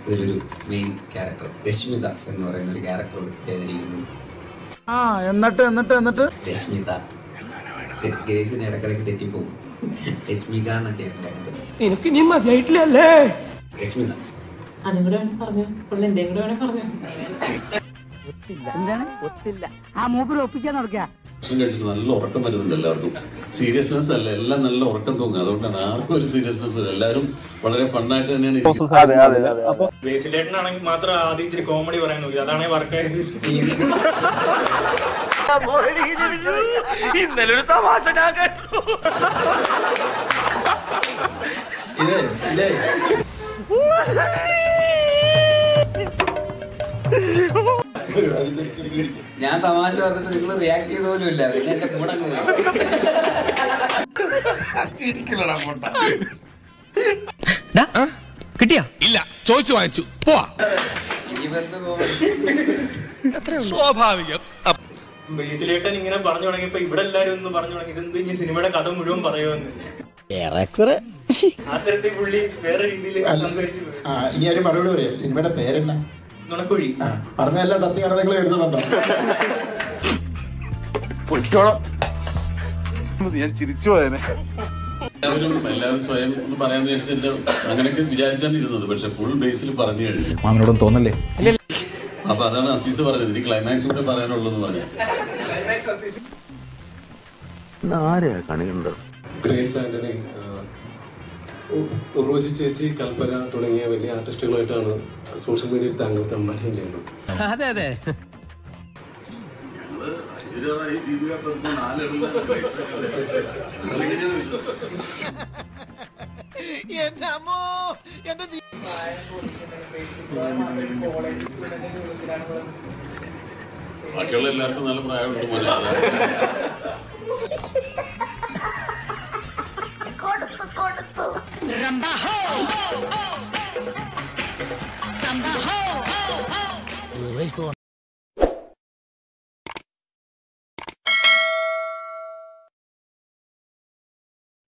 ഇതിലൊരു main character Rashmitha എന്ന് പറയുന്ന ഒരു ക്യാരക്ടർ ചെയ്തിരിക്കുന്നു ആ എന്നിട്ട് എന്നിട്ട് എന്നിട്ട് രശ്മിത ഗ്രേസിന് ഇടക്കിടയ്ക്ക് തെറ്റിപ്പോകും രശ്മിക എന്നൊക്കെയാണ് പറയുന്നത് നിനക്ക് നീ മതിയായിട്ടില്ലല്ലേ രശ്മിത അതും കൂടെ വേണേ പറഞ്ഞു പുള്ളി എന്തേലും കൂടെ വേണേ പറഞ്ഞു ഭക്ഷണം കഴിച്ചിട്ട് നല്ല ഉറക്കം വരുന്നുണ്ട് എല്ലാവർക്കും സീരിയസ്നെസ് അല്ല എല്ലാം നല്ല ഉറക്കം തൂങ്ങും അതുകൊണ്ടാണ് ആർക്കും ഒരു സീരിയസ്നെസ് ഇല്ല എല്ലാവരും വളരെ ഫണ്ണായിട്ട് തന്നെയാണ് ഇരിക്കുന്നത്. ബേസിലേട്ടനാണെങ്കിൽ മാത്രം ആദ്യം ഇച്ചിരി കോമഡി പറയാൻ നോക്കി അതാണ് വർക്കായത് ഇന്നലെ ഒരു തമാശ ഞാൻ കേട്ടു ഇത് ഇതേ ഞാൻ തമാശ പറഞ്ഞിട്ട് നിങ്ങൾ റിയാക്ട് ചെയ്ത പോലും ഇല്ല പിന്നെ എന്റെ മൂടങ്ങ് പോയി കിട്ടിയാ ഇല്ല ചോദിച്ചു വാങ്ങിച്ചു പോവാ ഇനിയിപ്പോ എന്ത് comedy? സ്വാഭാവികം ബേസിലേട്ടൻ ഇങ്ങനെ പറഞ്ഞു തുടങ്ങിയപ്പോ ഇവിടെ എല്ലാരും ഒന്ന് പറഞ്ഞു തുടങ്ങി ഇതെന്ത് ഇനി സിനിമയുടെ കഥ മുഴുവൻ പറയുമെന്ന് ഏറെക്കുറെ ആ തരത്തിൽ പുള്ളി വേറെ രീതിയിൽ സംസാരിച്ചു പോയി. ആ ഇനി ആരും മറുപടി പറയാം സിനിമയുടെ പേരെന്നാ നുണക്കുഴി ആ പറഞ്ഞല്ല സത്യമാണ് നിങ്ങൾ കരുതുന്നുണ്ടോ ഞാൻ ചിരിച്ചു പോയനെ എല്ലാവരും എല്ലാവരും സ്വയം ഒന്ന് പറയാൻ വിചാരിച്ചിട്ട് അങ്ങനെയൊക്കെ വിചാരിച്ചാണ് ഇരുന്നത് പക്ഷെ ഫുൾ ബേസിൽ പറഞ്ഞു കഴിഞ്ഞു മാമനോടും തോന്നല്ലേ അപ്പൊ അതാണ് അസീസ് പറഞ്ഞത് ഇനി ക്ലൈമാക്സ് കൂടെ പറയാനുള്ളൂ എന്ന് പറഞ്ഞു ഗ്രേസ് ആന്റണി ഉർവശി ചേച്ചി കൽപ്പന തുടങ്ങിയ വലിയ ആർട്ടിസ്റ്റുകളായിട്ടാണ് സോഷ്യൽ മീഡിയയിൽ താങ്കൾ കമ്പാരിസൺ ചെയ്യുന്നത് അതെ അതെ ബാക്കിയുള്ള എല്ലാവർക്കും നല്ല പ്രായമുണ്ട് മോനെ അതാ. കൊടുത്തു കൊടുത്തു